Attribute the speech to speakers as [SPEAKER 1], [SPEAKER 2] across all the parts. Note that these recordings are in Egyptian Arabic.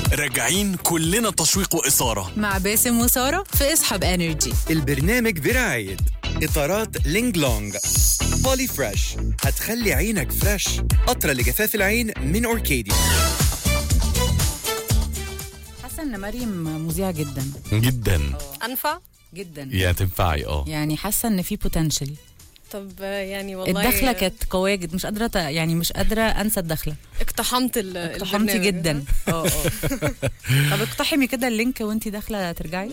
[SPEAKER 1] راجعين كلنا تشويق وإثارة
[SPEAKER 2] مع باسم وسارة في اصحاب انرجي
[SPEAKER 3] البرنامج برعاية إطارات لينج لونج بولي فريش هتخلي عينك فريش قطرة لجفاف العين من أوركيديا
[SPEAKER 2] حاسة ان مريم مذيعة جدا
[SPEAKER 4] جدا
[SPEAKER 5] انفع
[SPEAKER 2] جدا
[SPEAKER 4] يا تنفعي اه
[SPEAKER 2] يعني حاسة ان في بوتنشال
[SPEAKER 5] طب آه، يعني والله
[SPEAKER 2] الدخلة كانت قوية جدا مش قادرة ت- يعني مش قادرة انسى الدخلة
[SPEAKER 5] اقتحمت ال
[SPEAKER 2] اقتحمتي
[SPEAKER 5] البرنامج.
[SPEAKER 2] جدا اه اه طب اقتحمي كده اللينك وانتي داخلة ترجعي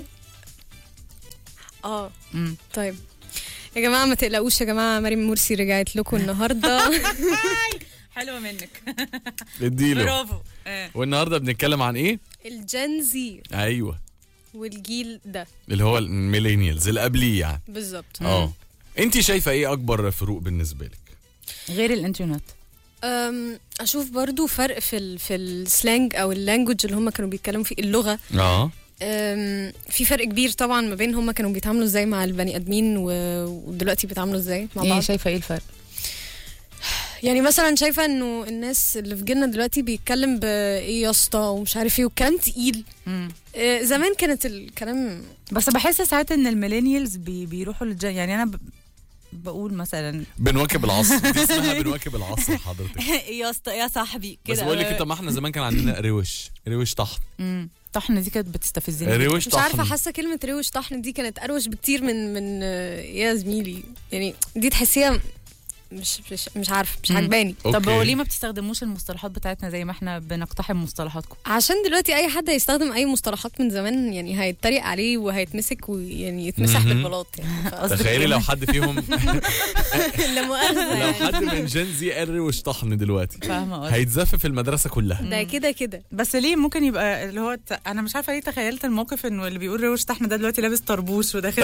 [SPEAKER 5] اه
[SPEAKER 2] مم.
[SPEAKER 5] طيب يا جماعه ما تقلقوش يا جماعه مريم مرسي رجعت لكم النهارده
[SPEAKER 2] حلوة منك
[SPEAKER 4] اديله
[SPEAKER 2] برافو آه.
[SPEAKER 4] والنهارده بنتكلم عن ايه؟
[SPEAKER 5] الجن زي
[SPEAKER 4] ايوه
[SPEAKER 5] والجيل ده
[SPEAKER 4] اللي هو الميلينيالز اللي قبليه يعني
[SPEAKER 5] بالظبط
[SPEAKER 4] اه انت شايفه ايه اكبر فروق بالنسبه لك؟
[SPEAKER 2] غير الانترنت
[SPEAKER 5] أم، اشوف برضو فرق في ال في السلانج او اللانجوج اللي هم كانوا بيتكلموا فيه اللغه
[SPEAKER 4] اه
[SPEAKER 5] أم، في فرق كبير طبعا ما بين هم كانوا بيتعاملوا ازاي مع البني ادمين و- ودلوقتي بيتعاملوا ازاي مع
[SPEAKER 2] ايه
[SPEAKER 5] بعض
[SPEAKER 2] شايفة ايه الفرق
[SPEAKER 5] يعني مثلا شايفه انه الناس اللي في جيلنا دلوقتي بيتكلم بايه يا اسطى ومش عارف ايه والكلام تقيل
[SPEAKER 2] مم.
[SPEAKER 5] آه، زمان كانت الكلام
[SPEAKER 2] بس بحس ساعات ان الميلينيالز بي بيروحوا للج يعني انا ب... بقول مثلا
[SPEAKER 4] بنواكب العصر دي اسمها بنواكب العصر حضرتك
[SPEAKER 2] يا اسطى يا صاحبي
[SPEAKER 4] بس بقول لك طب ما احنا زمان كان عندنا روش روش طحن
[SPEAKER 2] امم طحن دي كانت بتستفزني
[SPEAKER 4] روش
[SPEAKER 5] مش
[SPEAKER 4] طحن
[SPEAKER 5] عارفه حاسه كلمه روش طحن دي كانت اروش بكتير من من آه، يا زميلي يعني دي تحسيها مش مش مش عارفه مش
[SPEAKER 2] مم.
[SPEAKER 5] عجباني
[SPEAKER 2] طب
[SPEAKER 4] أوكي.
[SPEAKER 2] هو ليه ما بتستخدموش المصطلحات بتاعتنا زي ما احنا بنقتحم مصطلحاتكم
[SPEAKER 5] عشان دلوقتي اي حد هيستخدم اي مصطلحات من زمان يعني هيتريق عليه وهيتمسك ويعني يتمسح
[SPEAKER 4] مهم.
[SPEAKER 5] بالبلاط يعني
[SPEAKER 2] قصدك
[SPEAKER 4] تخيلي
[SPEAKER 2] إيه؟
[SPEAKER 4] لو حد فيهم
[SPEAKER 5] لا مؤاخذه
[SPEAKER 4] لو
[SPEAKER 5] يعني
[SPEAKER 4] حد من جين زي قال روش طحن دلوقتي
[SPEAKER 2] فاهمه قصدك.
[SPEAKER 4] هيتزف في المدرسه كلها
[SPEAKER 5] ده كده كده
[SPEAKER 2] بس ليه ممكن يبقى اللي هو ت- انا مش عارفه ليه تخيلت الموقف انه اللي بيقول روش طحن ده دلوقتي لابس طربوش وداخل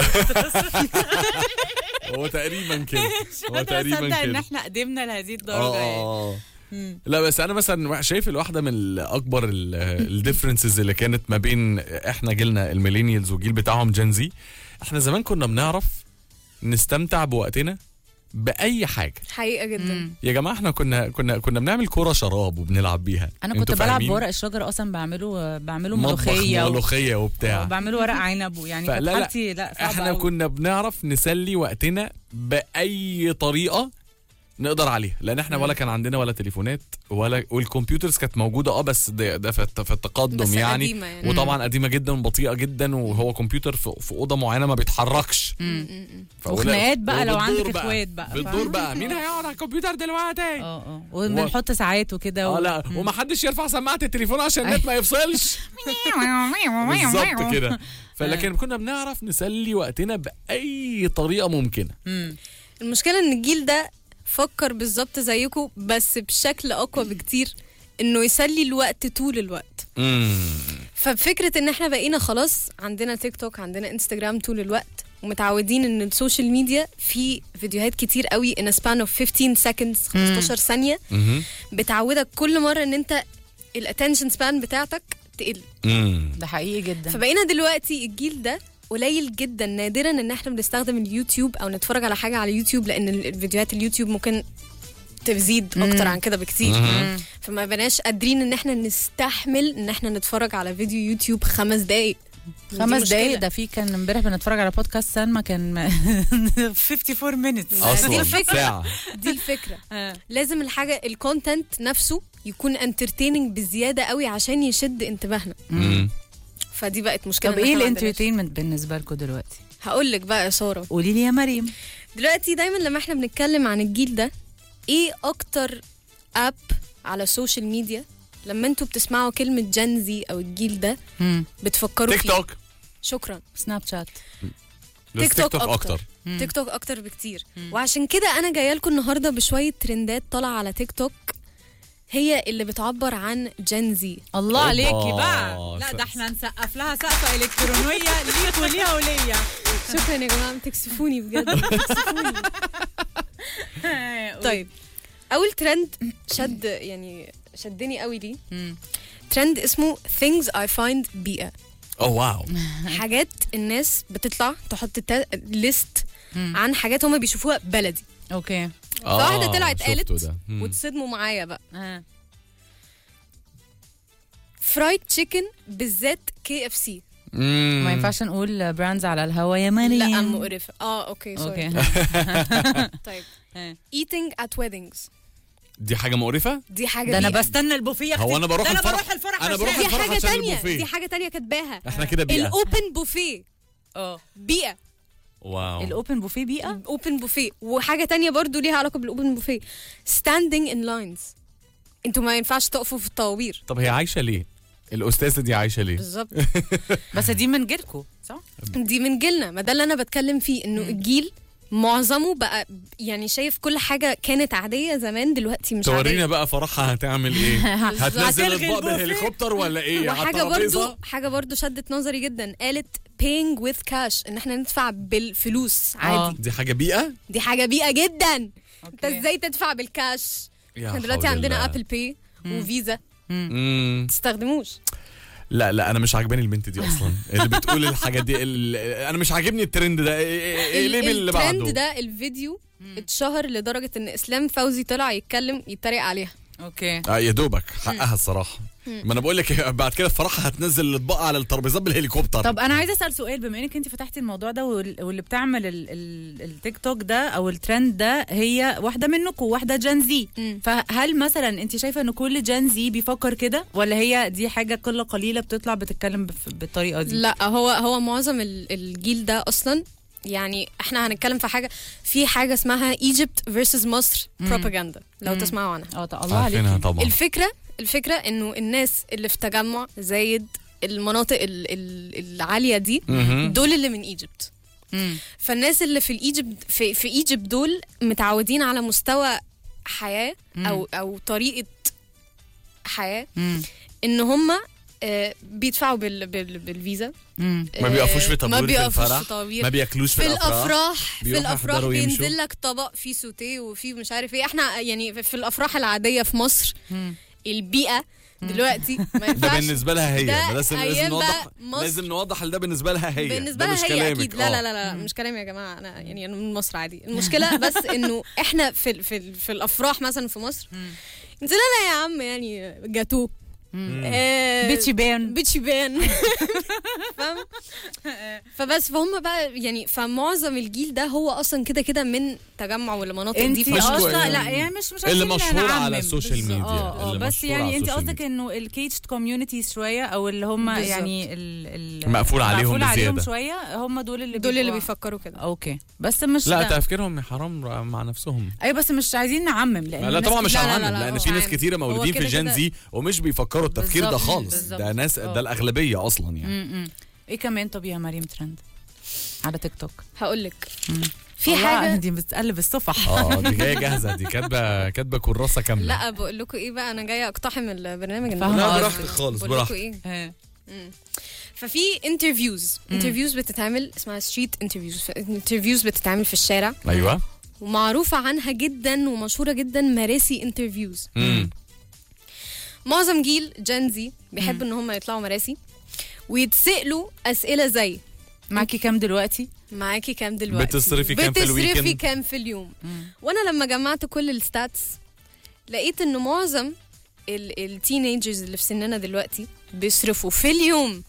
[SPEAKER 4] هو تقريبا كده هو
[SPEAKER 2] قادرة
[SPEAKER 4] تقريبا
[SPEAKER 2] اصدق ان
[SPEAKER 4] كده
[SPEAKER 2] احنا قدمنا لهذه
[SPEAKER 4] اه
[SPEAKER 2] الدرجه يعني.
[SPEAKER 4] آه.
[SPEAKER 2] مم.
[SPEAKER 4] لا بس انا مثلا شايف الواحده من الاكبر الديفرنسز اللي كانت ما بين احنا جيلنا الميلينيالز والجيل بتاعهم جين زي احنا زمان كنا بنعرف نستمتع بوقتنا باي حاجه
[SPEAKER 5] حقيقه جدا
[SPEAKER 2] مم.
[SPEAKER 4] يا جماعه احنا كنا كنا كنا بنعمل كوره شراب وبنلعب بيها
[SPEAKER 2] انا كنت
[SPEAKER 4] انتوا
[SPEAKER 2] بلعب
[SPEAKER 4] فاهمين؟
[SPEAKER 2] بورق الشجر اصلا بعمله بعمله
[SPEAKER 4] مطبخ
[SPEAKER 2] ملوخيه و-
[SPEAKER 4] ملوخيه وبتاع
[SPEAKER 2] بعمله ورق عنب ويعني
[SPEAKER 4] فلا
[SPEAKER 2] كانت
[SPEAKER 4] لا،
[SPEAKER 2] حالتي لا صعبة
[SPEAKER 4] احنا
[SPEAKER 2] أوي.
[SPEAKER 4] كنا بنعرف نسلي وقتنا باي طريقه نقدر عليها لان احنا ولا كان عندنا ولا تليفونات ولا والكمبيوترز كانت موجوده اه بس ده, ده في, الت- في التقدم
[SPEAKER 5] بس
[SPEAKER 4] يعني
[SPEAKER 5] قديمة يعني.
[SPEAKER 4] وطبعا قديمه جدا وبطيئه جدا وهو كمبيوتر في, في اوضه معينه ما بيتحركش
[SPEAKER 2] مم.
[SPEAKER 4] فولا-
[SPEAKER 2] وخناقات بقى لو
[SPEAKER 4] وبالدور
[SPEAKER 2] عندك
[SPEAKER 4] بقى.
[SPEAKER 2] اخوات بقى
[SPEAKER 4] بالدور
[SPEAKER 2] فاهم؟
[SPEAKER 4] بقى مين هيقعد على الكمبيوتر دلوقتي
[SPEAKER 2] اه اه وبنحط ساعات وكده
[SPEAKER 4] اه
[SPEAKER 2] و-
[SPEAKER 4] لا
[SPEAKER 2] مم.
[SPEAKER 4] ومحدش يرفع سماعه التليفون عشان النت ما يفصلش بالظبط كده فلكن كنا بنعرف نسلي وقتنا باي طريقه ممكنه
[SPEAKER 2] مم.
[SPEAKER 5] المشكله ان الجيل ده فكر بالظبط زيكم بس بشكل اقوى بكتير انه يسلي الوقت طول الوقت
[SPEAKER 4] امم
[SPEAKER 5] فبفكره ان احنا بقينا خلاص عندنا تيك توك عندنا انستجرام طول الوقت ومتعودين ان السوشيال ميديا في فيديوهات كتير قوي in a span of 15 seconds 15 ثانيه
[SPEAKER 4] مهم.
[SPEAKER 5] بتعودك كل مره ان انت الاتنشن سبان بتاعتك تقل
[SPEAKER 4] امم
[SPEAKER 2] ده حقيقي جدا
[SPEAKER 5] فبقينا دلوقتي الجيل ده قليل جدا نادرا ان احنا بنستخدم اليوتيوب او نتفرج على حاجه على اليوتيوب لان ال- الفيديوهات اليوتيوب ممكن تزيد اكتر عن كده بكتير
[SPEAKER 4] مم.
[SPEAKER 5] فما بقناش قادرين ان احنا نستحمل ان احنا نتفرج على فيديو يوتيوب خمس دقايق ودي
[SPEAKER 2] خمس
[SPEAKER 5] مشكلة.
[SPEAKER 2] دقايق ده في كان امبارح بنتفرج على بودكاست سلمى كان 54 minutes
[SPEAKER 5] دي
[SPEAKER 4] اصلا
[SPEAKER 5] الفكرة.
[SPEAKER 4] ساعه
[SPEAKER 5] دي الفكره
[SPEAKER 2] آه.
[SPEAKER 5] لازم الحاجه الكونتنت نفسه يكون انترتيننج بزياده قوي عشان يشد انتباهنا
[SPEAKER 4] مم.
[SPEAKER 5] فدي بقت مشكله
[SPEAKER 2] طب
[SPEAKER 5] إن
[SPEAKER 2] ايه
[SPEAKER 5] إحنا ما عندناش.
[SPEAKER 2] الانترتينمنت بالنسبه لكم دلوقتي
[SPEAKER 5] هقول لك بقى يا ساره
[SPEAKER 2] قولي لي يا مريم
[SPEAKER 5] دلوقتي دايما لما احنا بنتكلم عن الجيل ده ايه اكتر اب على السوشيال ميديا لما انتوا بتسمعوا كلمة جنزي او الجيل ده
[SPEAKER 2] مم.
[SPEAKER 5] بتفكروا
[SPEAKER 4] تيك
[SPEAKER 5] فيه
[SPEAKER 4] توك
[SPEAKER 5] شكرا
[SPEAKER 2] سناب شات
[SPEAKER 4] بس
[SPEAKER 5] تيك توك اكتر
[SPEAKER 2] مم.
[SPEAKER 5] تيك توك اكتر بكتير وعشان كده انا جايه لكم النهارده بشويه ترندات طالعه على تيك توك هي اللي بتعبر عن جنزي
[SPEAKER 2] الله
[SPEAKER 4] أوبا.
[SPEAKER 2] عليكي بقى لا
[SPEAKER 4] س-
[SPEAKER 2] ده احنا نسقف لها سقفه الكترونيه ليك وليها وليا
[SPEAKER 5] شكرا يا جماعه بتكسفوني بجد بتكسفوني طيب اول ترند شد يعني شدني قوي ليه
[SPEAKER 2] مم.
[SPEAKER 5] ترند اسمه things I find بيئة
[SPEAKER 4] اوه واو
[SPEAKER 5] حاجات الناس بتطلع تحط ليست
[SPEAKER 2] مم.
[SPEAKER 5] عن حاجات هما بيشوفوها بلدي
[SPEAKER 2] اوكي
[SPEAKER 5] فواحدة
[SPEAKER 4] آه،
[SPEAKER 5] طلعت
[SPEAKER 4] شفته
[SPEAKER 5] قالت
[SPEAKER 4] ده. مم.
[SPEAKER 5] وتصدموا معايا بقى
[SPEAKER 2] آه.
[SPEAKER 5] فرايد تشيكن بالذات كي اف سي
[SPEAKER 4] مم.
[SPEAKER 2] ما ينفعش نقول براندز على الهوا يا ماني
[SPEAKER 5] لا مقرفه اه اوكي سوري
[SPEAKER 2] اوكي
[SPEAKER 5] طيب
[SPEAKER 2] إيه.
[SPEAKER 5] eating at weddings
[SPEAKER 4] دي حاجه مقرفه
[SPEAKER 5] دي حاجه
[SPEAKER 2] ده انا
[SPEAKER 5] بيئة.
[SPEAKER 2] بستنى البوفيه يا
[SPEAKER 4] هو
[SPEAKER 2] أختي.
[SPEAKER 4] أنا بروح
[SPEAKER 2] ده انا
[SPEAKER 4] الفرح-
[SPEAKER 2] بروح الفرح
[SPEAKER 4] أنا بروح
[SPEAKER 2] عشان-
[SPEAKER 5] دي
[SPEAKER 4] الفرح
[SPEAKER 5] حاجه
[SPEAKER 4] عشان
[SPEAKER 5] تانية
[SPEAKER 4] البوفيه.
[SPEAKER 5] دي حاجه تانية كاتباها
[SPEAKER 4] احنا كده بيئه
[SPEAKER 5] الاوبن بوفيه
[SPEAKER 2] اه
[SPEAKER 5] بيئه
[SPEAKER 4] واو
[SPEAKER 2] الاوبن بوفيه بيئه
[SPEAKER 5] اوبن بوفيه وحاجه تانية برضو ليها علاقه بالاوبن بوفيه standing in lines انتوا ما ينفعش تقفوا في الطوابير
[SPEAKER 4] طب هي عايشه ليه الاستاذه دي عايشه ليه
[SPEAKER 5] بالظبط
[SPEAKER 2] بس دي من جيلكم صح؟
[SPEAKER 5] دي من جيلنا ما ده اللي انا بتكلم فيه انه الجيل معظمه بقى يعني شايف كل حاجه كانت عاديه زمان دلوقتي مش
[SPEAKER 4] تورينا
[SPEAKER 5] عاديه
[SPEAKER 4] بقى فرحها هتعمل ايه هتنزل
[SPEAKER 2] هتلغي
[SPEAKER 4] اطباق
[SPEAKER 2] البوفيه.
[SPEAKER 4] بالهليكوبتر ولا ايه على
[SPEAKER 5] وحاجه
[SPEAKER 4] الترابيزة؟
[SPEAKER 5] برضو حاجه برضو شدت نظري جدا قالت paying with cash ان احنا ندفع بالفلوس عادي
[SPEAKER 4] دي حاجه بيئه
[SPEAKER 5] دي حاجه بيئه جدا انت
[SPEAKER 2] أوكي.
[SPEAKER 5] ازاي تدفع بالكاش
[SPEAKER 4] يا
[SPEAKER 5] احنا دلوقتي
[SPEAKER 4] حول
[SPEAKER 5] عندنا
[SPEAKER 4] الله.
[SPEAKER 5] ابل باي وفيزا
[SPEAKER 4] مم.
[SPEAKER 5] تستخدموش
[SPEAKER 4] لا لا انا مش عاجباني البنت دي اصلا اللي بتقول الحاجات دي ال- انا مش عاجبني الترند ده ايه ليه باللي
[SPEAKER 5] الترند
[SPEAKER 4] بعده
[SPEAKER 5] ده الفيديو اتشهر لدرجه ان اسلام فوزي طلع يتكلم يتريق عليها
[SPEAKER 2] اوكي
[SPEAKER 4] اه يا دوبك حقها الصراحه ما انا بقول لك بعد كده فرحها هتنزل الاطباق على الترابيزات بالهليكوبتر
[SPEAKER 2] طب انا عايزه اسال سؤال بما انك انت فتحتي الموضوع ده وال- واللي بتعمل ال- ال- التيك توك ده او الترند ده هي واحده منكم واحده جان زي
[SPEAKER 5] مم.
[SPEAKER 2] فهل مثلا انت شايفه ان كل جان زي بيفكر كده ولا هي دي حاجه قله قليله بتطلع بتتكلم بف- بالطريقه دي
[SPEAKER 5] لا هو هو معظم ال- الجيل ده اصلا يعني احنا هنتكلم في حاجه في حاجه اسمها ايجيبت فيرسز مصر بروباغندا لو تسمعوا عنها
[SPEAKER 2] اه طب الله
[SPEAKER 4] عارفينها
[SPEAKER 2] عليك
[SPEAKER 4] طبعا
[SPEAKER 5] الفكره الفكره انه الناس اللي في تجمع زايد المناطق ال- ال- العاليه دي
[SPEAKER 4] مهم.
[SPEAKER 5] دول اللي من ايجيبت فالناس اللي في الايجيبت في, في ايجيبت دول متعودين على مستوى حياه او او طريقه حياه ان هم بيدفعوا بال بال بالفيزا
[SPEAKER 4] ما بيقفوش في
[SPEAKER 5] آه،
[SPEAKER 4] طابور
[SPEAKER 5] ما
[SPEAKER 4] في
[SPEAKER 5] بيقفوش
[SPEAKER 4] الفرح
[SPEAKER 5] في طوابير
[SPEAKER 4] ما بياكلوش في,
[SPEAKER 5] في الافراح في
[SPEAKER 4] بيروحوا
[SPEAKER 5] الافراح
[SPEAKER 4] يحضروا ويمشوا.
[SPEAKER 5] بينزل لك طبق فيه سوتيه وفيه مش عارف ايه احنا يعني في الافراح العاديه في مصر البيئه دلوقتي ما
[SPEAKER 4] ده
[SPEAKER 5] ينفعش
[SPEAKER 4] بالنسبه لها هي
[SPEAKER 5] ده
[SPEAKER 4] ده لازم لازم
[SPEAKER 5] أيام
[SPEAKER 4] نوضح
[SPEAKER 5] بقى مصر.
[SPEAKER 4] لازم نوضح ده بالنسبه لها هي
[SPEAKER 5] بالنسبه
[SPEAKER 4] ده مش
[SPEAKER 5] لها هي
[SPEAKER 4] كلامك.
[SPEAKER 5] اكيد لا
[SPEAKER 4] آه.
[SPEAKER 5] لا لا لا مش كلامي يا جماعه انا يعني انا من مصر عادي المشكله بس انه احنا في ال- في ال- في الافراح مثلا في مصر انزل لنا يا عم يعني جاتوه آه،
[SPEAKER 2] بيتشي بان
[SPEAKER 5] بيتشي بان فاهم فبس فهم بقى يعني فمعظم الجيل ده هو اصلا كده كده من تجمع ولا مناطق
[SPEAKER 2] انت
[SPEAKER 5] دي
[SPEAKER 4] مش
[SPEAKER 2] اصلا
[SPEAKER 4] كويس.
[SPEAKER 2] لا يعني مش مش
[SPEAKER 4] اللي
[SPEAKER 2] عايزين
[SPEAKER 4] مشهور
[SPEAKER 2] نعمم.
[SPEAKER 4] على السوشيال
[SPEAKER 2] بالظبط.
[SPEAKER 4] ميديا.
[SPEAKER 2] اه اه
[SPEAKER 4] اللي
[SPEAKER 2] بس
[SPEAKER 4] مشهور على
[SPEAKER 2] يعني انت
[SPEAKER 4] السوشيال
[SPEAKER 2] قصدك
[SPEAKER 4] ميديا.
[SPEAKER 2] انه الكيتشد كوميونيتيز شويه او اللي هم
[SPEAKER 5] بالظبط.
[SPEAKER 2] يعني ال ال
[SPEAKER 4] مقفول عليهم
[SPEAKER 2] مقفول عليهم
[SPEAKER 4] بزيادة.
[SPEAKER 2] شويه هم دول اللي
[SPEAKER 5] دول اللي
[SPEAKER 2] بيبقوا-
[SPEAKER 5] بيفكروا كده
[SPEAKER 2] اوكي بس مش
[SPEAKER 4] لا
[SPEAKER 2] ده.
[SPEAKER 4] تفكيرهم حرام مع نفسهم
[SPEAKER 2] ايوه بس مش عايزين نعمم لان
[SPEAKER 4] لا
[SPEAKER 2] الناس
[SPEAKER 4] طبعا مش
[SPEAKER 5] لا، لا، لا،
[SPEAKER 4] هنعمم
[SPEAKER 5] لا،
[SPEAKER 4] لان
[SPEAKER 5] هو
[SPEAKER 4] في ناس
[SPEAKER 5] عام.
[SPEAKER 4] كتيره
[SPEAKER 5] هو
[SPEAKER 4] مولودين في
[SPEAKER 5] كده
[SPEAKER 4] جين
[SPEAKER 5] كده.
[SPEAKER 4] زي ومش بيفكروا التفكير ده
[SPEAKER 2] بالظبط،
[SPEAKER 4] خالص
[SPEAKER 2] بالظبط.
[SPEAKER 4] ده ناس
[SPEAKER 2] اه.
[SPEAKER 4] ده الاغلبيه اصلا يعني
[SPEAKER 2] م- م. ايه كمان طب يا مريم ترند على تيك توك
[SPEAKER 5] هقول لك في
[SPEAKER 2] والله
[SPEAKER 5] حاجه
[SPEAKER 2] دي بتقلب الصفح
[SPEAKER 4] اه دي جايه جاهزه دي كاتبه كاتبه كراسه كامله
[SPEAKER 5] لا بقول لكم ايه بقى انا جايه اقتحم البرنامج
[SPEAKER 2] فاهمة
[SPEAKER 5] النهاردة.
[SPEAKER 2] لا،
[SPEAKER 4] براحتك خالص،
[SPEAKER 5] بقول لكم
[SPEAKER 4] براحتك.
[SPEAKER 5] ايه
[SPEAKER 2] اه.
[SPEAKER 5] ففي انترفيوز انترفيوز بتتعمل اسمها ستريت انترفيوز انترفيوز بتتعمل في الشارع
[SPEAKER 4] ايوه
[SPEAKER 5] ومعروفه عنها جدا ومشهوره جدا مراسي انترفيوز
[SPEAKER 4] مم.
[SPEAKER 5] معظم جيل جين زي بيحب ان هم يطلعوا مراسي ويتسالوا اسئله زي
[SPEAKER 2] معاكي كام دلوقتي
[SPEAKER 5] معاكي كام دلوقتي
[SPEAKER 4] بتصرفي كام في
[SPEAKER 5] بتصرفي
[SPEAKER 4] الويكند؟
[SPEAKER 5] كام في اليوم وانا لما جمعت كل الستاتس لقيت ان معظم التينيجرز اللي في سننا دلوقتي بيصرفوا في اليوم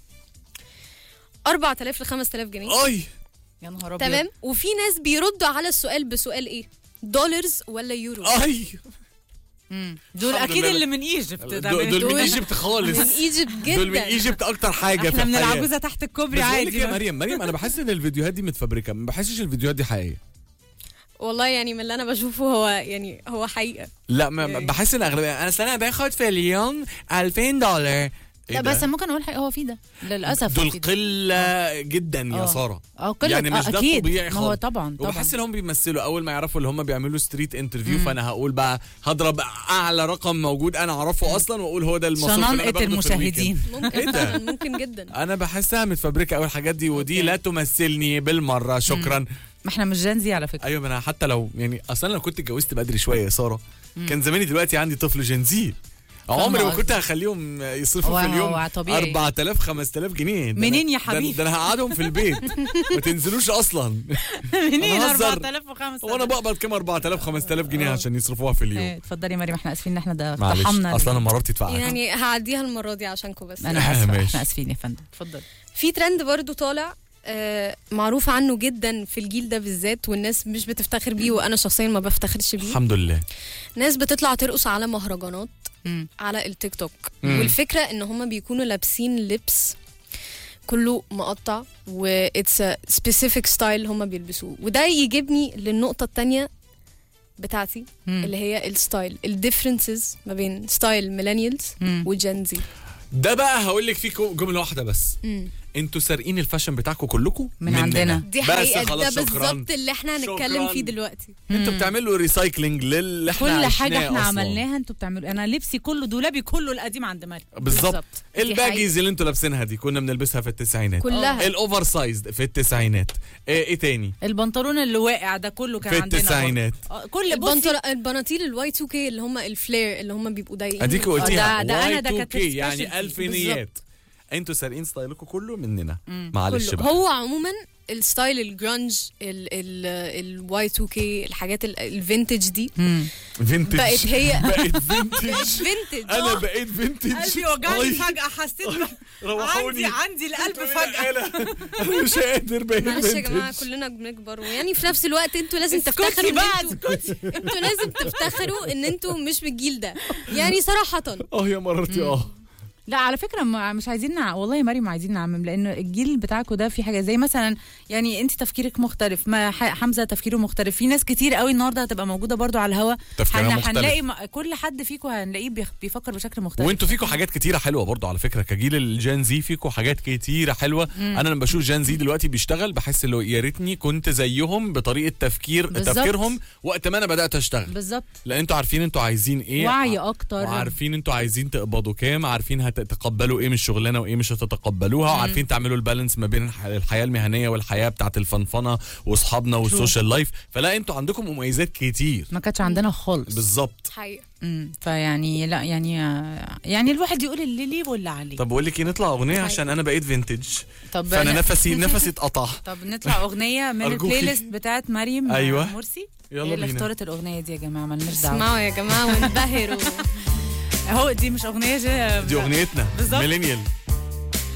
[SPEAKER 5] 4000 ل 5000 جنيه
[SPEAKER 4] اي
[SPEAKER 2] يا نهار ابيض
[SPEAKER 5] تمام وفي ناس بيردوا على السؤال بسؤال ايه دولارز ولا يورو
[SPEAKER 4] اي
[SPEAKER 2] مم. دول
[SPEAKER 4] الحمد
[SPEAKER 2] اكيد
[SPEAKER 4] لله.
[SPEAKER 2] اللي من ايجيبت ده
[SPEAKER 4] دول دول من
[SPEAKER 5] دول-
[SPEAKER 4] ايجيبت خالص
[SPEAKER 5] من ايجيبت جدا
[SPEAKER 4] دول من ايجيبت اكتر حاجه في
[SPEAKER 2] احنا من
[SPEAKER 4] الحياه
[SPEAKER 2] العجوزه تحت الكوبري
[SPEAKER 4] بس بقول لك
[SPEAKER 2] عادي
[SPEAKER 4] يا
[SPEAKER 2] بقى.
[SPEAKER 4] مريم مريم انا بحس ان الفيديوهات دي متفبركه ما بحسش الفيديوهات دي حقيقيه
[SPEAKER 5] والله يعني من اللي انا بشوفه هو يعني هو حقيقه
[SPEAKER 4] لا ما ما- بحس ان اغلبيه انا سنه باخد في اليوم 2000 دولار إيه
[SPEAKER 2] لا
[SPEAKER 4] ده؟
[SPEAKER 2] بس ممكن اقول حاجه هو في ده للاسف
[SPEAKER 4] دول
[SPEAKER 2] في ده.
[SPEAKER 4] قله جدا يا
[SPEAKER 2] آه.
[SPEAKER 4] ساره
[SPEAKER 2] اه قلة
[SPEAKER 4] يعني مش
[SPEAKER 2] آه،
[SPEAKER 4] ده
[SPEAKER 2] اكيد
[SPEAKER 4] الطبيعي
[SPEAKER 2] ما هو
[SPEAKER 4] خالص.
[SPEAKER 2] طبعا طبعا
[SPEAKER 4] وبحس ان هم بيمثلوا اول ما يعرفوا اللي هم بيعملوا ستريت انترفيو فانا هقول بقى هضرب اعلى رقم موجود انا اعرفه اصلا واقول هو ده المصروف اللي أنا
[SPEAKER 2] شننقة
[SPEAKER 4] باخده في
[SPEAKER 2] المشاهدين
[SPEAKER 5] ممكن
[SPEAKER 4] إيه ده؟
[SPEAKER 5] فعلاً، ممكن جدا
[SPEAKER 4] انا بحسها متفبركه قوي الحاجات دي ودي
[SPEAKER 2] أوكي.
[SPEAKER 4] لا تمثلني بالمره شكرا
[SPEAKER 2] ما احنا مش جنزي على فكره
[SPEAKER 4] ايوه ما انا حتى لو يعني اصلا لو كنت اتجوزت بدري شويه يا ساره كان زماني دلوقتي عندي طفل جنزي عمري ما
[SPEAKER 2] قصدي.
[SPEAKER 4] كنت هخليهم يصرفوا في
[SPEAKER 2] هو-
[SPEAKER 4] اليوم
[SPEAKER 2] هو طبيعي.
[SPEAKER 4] 4000 5000 جنيه ده
[SPEAKER 2] منين
[SPEAKER 4] أنا-
[SPEAKER 2] يا
[SPEAKER 4] ده-
[SPEAKER 2] حبيبي؟
[SPEAKER 4] ده انا هقعدهم في البيت ما تنزلوش اصلا
[SPEAKER 2] منين
[SPEAKER 4] أنا هزر.
[SPEAKER 2] 4000 و5000
[SPEAKER 4] هو انا بقبض كام 4000 5000 جنيه عشان يصرفوها في اليوم
[SPEAKER 2] اتفضلي يا مريم احنا اسفين ان احنا ده
[SPEAKER 4] معلش
[SPEAKER 2] اقتحمنا
[SPEAKER 4] اصلا انا مراتي تفقعك
[SPEAKER 5] يعني هعديها المره دي عشانكم بس
[SPEAKER 2] انا اسفه
[SPEAKER 4] ماشي.
[SPEAKER 2] احنا اسفين يا فندم اتفضلي
[SPEAKER 5] في ترند برضو طالع آه، معروف عنه جدا في الجيل ده بالذات والناس مش بتفتخر بيه وانا شخصيا ما بفتخرش بيه
[SPEAKER 4] الحمد لله
[SPEAKER 5] ناس بتطلع ترقص على مهرجانات
[SPEAKER 2] مم.
[SPEAKER 5] على التيك توك
[SPEAKER 4] مم.
[SPEAKER 5] والفكره ان هم بيكونوا لابسين لبس كله مقطع و اتس سبيسيفيك ستايل هم بيلبسوه وده يجيبني للنقطه التانية بتاعتي
[SPEAKER 2] مم.
[SPEAKER 5] اللي هي الستايل الديفرنسز ما بين ستايل ميلينيالز
[SPEAKER 2] مم.
[SPEAKER 5] وجين زي
[SPEAKER 4] ده بقى هقول لك فيه جمله واحده بس انتوا سارقين الفاشن بتاعكم كلكم
[SPEAKER 2] من
[SPEAKER 4] مننا.
[SPEAKER 2] عندنا.
[SPEAKER 5] دي
[SPEAKER 4] بس
[SPEAKER 5] حقيقه ده
[SPEAKER 4] خلاص شكراً.
[SPEAKER 5] بالظبط اللي احنا هنتكلم
[SPEAKER 4] شكراً.
[SPEAKER 5] فيه دلوقتي
[SPEAKER 4] انتوا بتعملوا ريسايكلينج للي احنا
[SPEAKER 2] كل حاجه
[SPEAKER 4] عشناه
[SPEAKER 2] احنا
[SPEAKER 4] أصلاً.
[SPEAKER 2] عملناها انتوا بتعملوا انا لبسي كله دولابي كله القديم عند مريم
[SPEAKER 4] بالظبط
[SPEAKER 5] بالظبط. دي
[SPEAKER 4] الباجيز اللي انتوا لابسينها دي كنا بنلبسها في التسعينات
[SPEAKER 5] كلها
[SPEAKER 4] الاوفر سايزد في التسعينات ايه, ايه تاني
[SPEAKER 2] البنطلون اللي واقع ده كله كان
[SPEAKER 4] في
[SPEAKER 2] عندنا
[SPEAKER 4] التسعينات.
[SPEAKER 2] برضه. آه، كل بصي
[SPEAKER 5] البنطل البناطيل الواي 2 كي اللي هم الفلير اللي هم بيبقوا ضايقين
[SPEAKER 4] اديك
[SPEAKER 5] من-
[SPEAKER 4] قلتيها
[SPEAKER 2] ده- ده أنا ده
[SPEAKER 4] Y2K
[SPEAKER 2] كانت
[SPEAKER 4] يعني
[SPEAKER 2] specialty.
[SPEAKER 4] الفينيات انتوا سارقين ستايلكم كله مننا معلش
[SPEAKER 5] كله
[SPEAKER 4] بقى
[SPEAKER 5] هو عموما الستايل الجرانج الواي 2 كي الحاجات ال- الفينتج دي
[SPEAKER 2] مم.
[SPEAKER 4] فينتج
[SPEAKER 5] بقت هي-
[SPEAKER 4] بقت فينتج
[SPEAKER 5] فينتج
[SPEAKER 4] انا بقيت فينتج
[SPEAKER 2] قلبي وجعني
[SPEAKER 4] أي،
[SPEAKER 2] فجأة حسيت ب-
[SPEAKER 4] روحوني
[SPEAKER 2] عندي عندي القلب فجأة
[SPEAKER 4] انا مش قادر بقيت
[SPEAKER 5] معلش يا جماعه
[SPEAKER 4] فينتج
[SPEAKER 5] كلنا بنكبر ويعني في نفس الوقت انتوا لازم تفتخروا
[SPEAKER 2] اسكتي
[SPEAKER 5] إن
[SPEAKER 2] بقى
[SPEAKER 5] انتوا
[SPEAKER 2] اسكتي
[SPEAKER 5] انتوا لازم تفتخروا ان انتوا مش من الجيل ده يعني صراحه
[SPEAKER 4] اه يا مرتي اه
[SPEAKER 2] لا على فكره ما- مش عايزين نع... والله يا مريم عايزين نعمم لان الجيل بتاعكم ده في حاجه زي مثلا يعني انت تفكيرك مختلف ما ح... حمزه تفكيره مختلف في ناس كتير قوي النهارده هتبقى موجوده برضو على الهوا
[SPEAKER 4] تفكيرها
[SPEAKER 2] هن...
[SPEAKER 4] مختلف.
[SPEAKER 2] هنلاقي م... كل حد فيكم هنلاقيه بيخ... بيفكر بشكل مختلف
[SPEAKER 4] وانتوا فيكم حاجات كتيره حلوه برضو على فكره كجيل الجان زي فيكم حاجات كتيره حلوه انا لما بشوف جان زي دلوقتي بيشتغل بحس اللي هو يا ريتني كنت زيهم بطريقه تفكير
[SPEAKER 2] بالظبط.
[SPEAKER 4] تفكيرهم وقت ما انا بدات اشتغل
[SPEAKER 2] بالظبط
[SPEAKER 4] لان انتوا عارفين انتوا عايزين ايه
[SPEAKER 2] وعي اكتر
[SPEAKER 4] وعارفين انتوا عايزين تقبضوا كام عارفين هتتقبلوا ايه من الشغلانه وايه مش هتتقبلوها وعارفين تعملوا البالانس ما بين الح- الحياه المهنيه والحياه بتاعت الفنفنه واصحابنا والسوشيال لايف فلا انتوا عندكم مميزات كتير
[SPEAKER 2] ما كانتش عندنا خالص
[SPEAKER 4] بالظبط
[SPEAKER 5] حقيقه
[SPEAKER 2] امم فيعني لا يعني يعني الواحد يقول اللي ليه واللي عليه
[SPEAKER 4] طب بقول لك ايه نطلع اغنيه عشان انا بقيت فينتج
[SPEAKER 2] طب
[SPEAKER 4] فانا
[SPEAKER 2] أنا-
[SPEAKER 4] نفسي نفسي اتقطع
[SPEAKER 2] طب نطلع اغنيه من
[SPEAKER 4] أرجوكي.
[SPEAKER 2] البلاي ليست بتاعت مريم
[SPEAKER 4] أيوة.
[SPEAKER 2] مرسي
[SPEAKER 4] يلا
[SPEAKER 2] هي اللي
[SPEAKER 4] بينا.
[SPEAKER 2] اختارت الاغنيه دي يا جماعه مالناش دعوه
[SPEAKER 5] اسمعوا يا جماعه وانبهروا
[SPEAKER 2] اهو دي مش اغنيه جا-
[SPEAKER 4] دي اغنيتنا
[SPEAKER 2] بالظبط.
[SPEAKER 4] ميلينيال